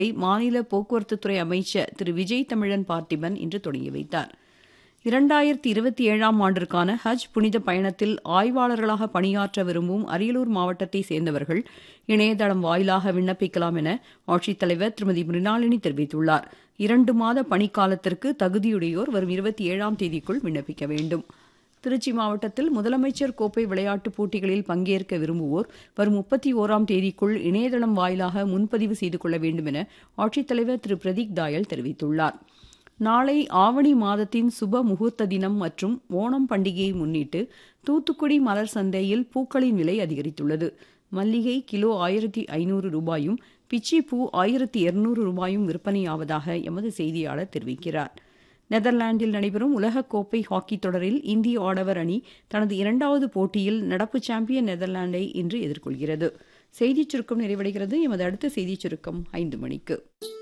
மாநில போக்குவரத்துத்துறை அமைச்சர் திரு விஜய் தமிழன் பார்த்திபன் இன்று தொடங்கி வைத்தார் இரண்டாயிரத்தி இருபத்தி ஏழாம் ஆண்டிற்கான ஹஜ் புனித பயணத்தில் ஆய்வாளர்களாக பணியாற்ற விரும்பும் அரியலூர் மாவட்டத்தை சேர்ந்தவர்கள் இணையதளம் வாயிலாக விண்ணப்பிக்கலாம் என ஆட்சித்தலைவர் திருமதி மிருணாளினி தெரிவித்துள்ளார் இரண்டு மாத பணிக்காலத்திற்கு தகுதியுடையோர் வரும் இருபத்தி ஏழாம் தேதிக்குள் விண்ணப்பிக்க வேண்டும் திருச்சி மாவட்டத்தில் முதலமைச்சர் கோப்பை விளையாட்டுப் போட்டிகளில் பங்கேற்க விரும்புவோர் வரும் முப்பத்தி ஓராம் தேதிக்குள் இணையதளம் வாயிலாக முன்பதிவு செய்து கொள்ள வேண்டும் என ஆட்சித்தலைவர் திரு பிரதீக் தாயல் தெரிவித்துள்ளார் நாளை ஆவணி மாதத்தின் சுப முகூர்த்த தினம் மற்றும் ஓணம் பண்டிகையை முன்னிட்டு தூத்துக்குடி மலர் சந்தையில் பூக்களின் விலை அதிகரித்துள்ளது மல்லிகை கிலோ ஆயிரத்தி ஐநூறு ரூபாயும் பிச்சி பூ ஆயிரத்தி இருநூறு ரூபாயும் விற்பனையாவதாக எமது செய்தியாளர் தெரிவிக்கிறார் நெதர்லாந்தில் நடைபெறும் உலகக்கோப்பை ஹாக்கி தொடரில் இந்திய ஆடவர் அணி தனது இரண்டாவது போட்டியில் நடப்பு சாம்பியன் நெதர்லாந்தை இன்று எதிர்கொள்கிறது செய்திச் சுருக்கம் நிறைவடைகிறது எமது அடுத்த செய்திச் சுருக்கம் ஐந்து மணிக்கு